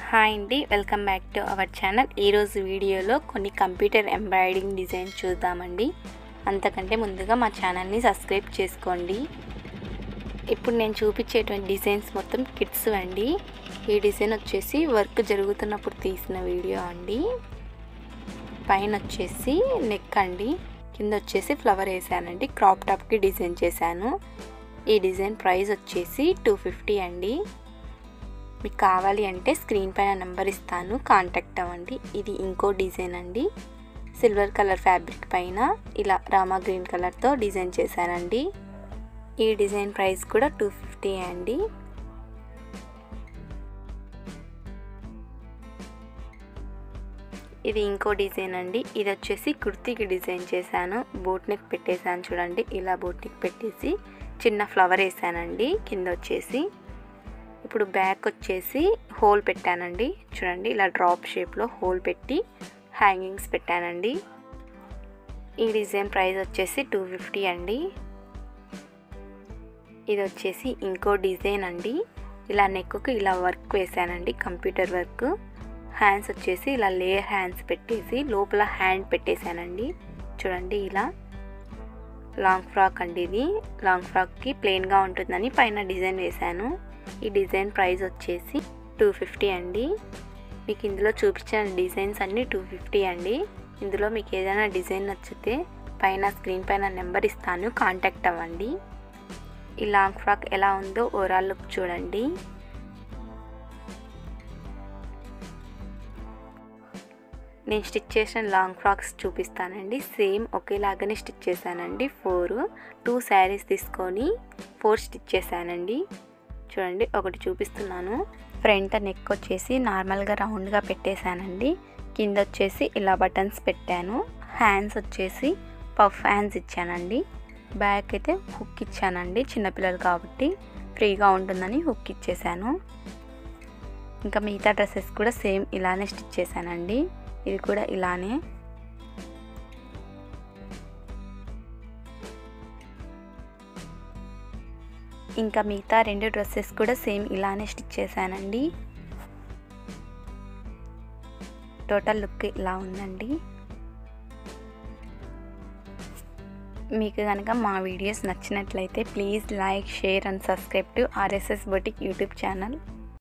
hi అండి welcome back to our channel ఈరోజు వీడియోలో కొన్ని కంప్యూటర్ ఎంబ్రాయిడింగ్ డిజైన్ చూద్దామండి అంతకంటే ముందుగా మా ఛానల్ని సబ్స్క్రైబ్ చేసుకోండి ఇప్పుడు నేను చూపించేటువంటి డిజైన్స్ మొత్తం కిడ్స్ అండి ఈ డిజైన్ వచ్చేసి వర్క్ జరుగుతున్నప్పుడు తీసిన వీడియో అండి పైన వచ్చేసి నెక్ అండి కింద వచ్చేసి ఫ్లవర్ వేసానండి క్రాప్ టాప్కి డిజైన్ చేశాను ఈ డిజైన్ ప్రైస్ వచ్చేసి టూ ఫిఫ్టీ అండి మీకు కావాలి అంటే స్క్రీన్ పైన నెంబర్ ఇస్తాను కాంటాక్ట్ అవ్వండి ఇది ఇంకో డిజైన్ అండి సిల్వర్ కలర్ ఫ్యాబ్రిక్ పైన ఇలా రామా గ్రీన్ కలర్తో డిజైన్ చేశానండి ఈ డిజైన్ ప్రైస్ కూడా టూ ఫిఫ్టీ అండి ఇది ఇంకో డిజైన్ అండి ఇది వచ్చేసి కుర్తీకి డిజైన్ చేశాను బోట్ నెక్ పెట్టేశాను చూడండి ఇలా బోట్ నెక్ పెట్టేసి చిన్న ఫ్లవర్ వేసానండి కింద వచ్చేసి ఇప్పుడు బ్యాక్ వచ్చేసి హోల్ పెట్టానండి చూడండి ఇలా డ్రాప్ షేప్లో హోల్ పెట్టి హ్యాంగింగ్స్ పెట్టానండి ఈ డిజైన్ ప్రైస్ వచ్చేసి టూ ఫిఫ్టీ అండి ఇది వచ్చేసి ఇంకో డిజైన్ అండి ఇలా నెక్కు ఇలా వర్క్ వేసానండి కంప్యూటర్ వర్క్ హ్యాండ్స్ వచ్చేసి ఇలా లేయర్ హ్యాండ్స్ పెట్టేసి లోపల హ్యాండ్ పెట్టేశానండి చూడండి ఇలా లాంగ్ ఫ్రాక్ అండి ఇది లాంగ్ ఫ్రాక్కి ప్లెయిన్గా ఉంటుందని పైన డిజైన్ వేశాను ఈ డిజైన్ ప్రైస్ వచ్చేసి టూ ఫిఫ్టీ అండి మీకు ఇందులో చూపించిన డిజైన్స్ అన్నీ టూ ఫిఫ్టీ అండి ఇందులో మీకు ఏదైనా డిజైన్ నచ్చితే పైన స్క్రీన్ పైన నెంబర్ ఇస్తాను కాంటాక్ట్ అవ్వండి ఈ లాంగ్ ఫ్రాక్ ఎలా ఉందో ఓవరాల్ లుక్ చూడండి నేను స్టిచ్ చేసిన లాంగ్ ఫ్రాక్స్ చూపిస్తానండి సేమ్ ఒకేలాగానే స్టిచ్ చేశానండి ఫోర్ టూ శారీస్ తీసుకొని ఫోర్ స్టిచ్ చేశానండి చూడండి ఒకటి చూపిస్తున్నాను ఫ్రంట్ నెక్ వచ్చేసి నార్మల్గా రౌండ్గా పెట్టేశానండి కింద వచ్చేసి ఇలా బటన్స్ పెట్టాను హ్యాండ్స్ వచ్చేసి పఫ్ హ్యాండ్స్ ఇచ్చానండి బ్యాక్ అయితే హుక్ ఇచ్చానండి చిన్నపిల్లలు కాబట్టి ఫ్రీగా ఉంటుందని హుక్ ఇచ్చేసాను ఇంకా మిగతా డ్రెస్సెస్ కూడా సేమ్ ఇలానే స్టిచ్ చేశానండి ఇది కూడా ఇలానే ఇంకా మిగతా రెండు డ్రెస్సెస్ కూడా సేమ్ ఇలానే స్టిచ్ చేశానండి టోటల్ లుక్ ఇలా ఉందండి మీకు కనుక మా వీడియోస్ నచ్చినట్లయితే please like share and subscribe to RSS boutique YouTube channel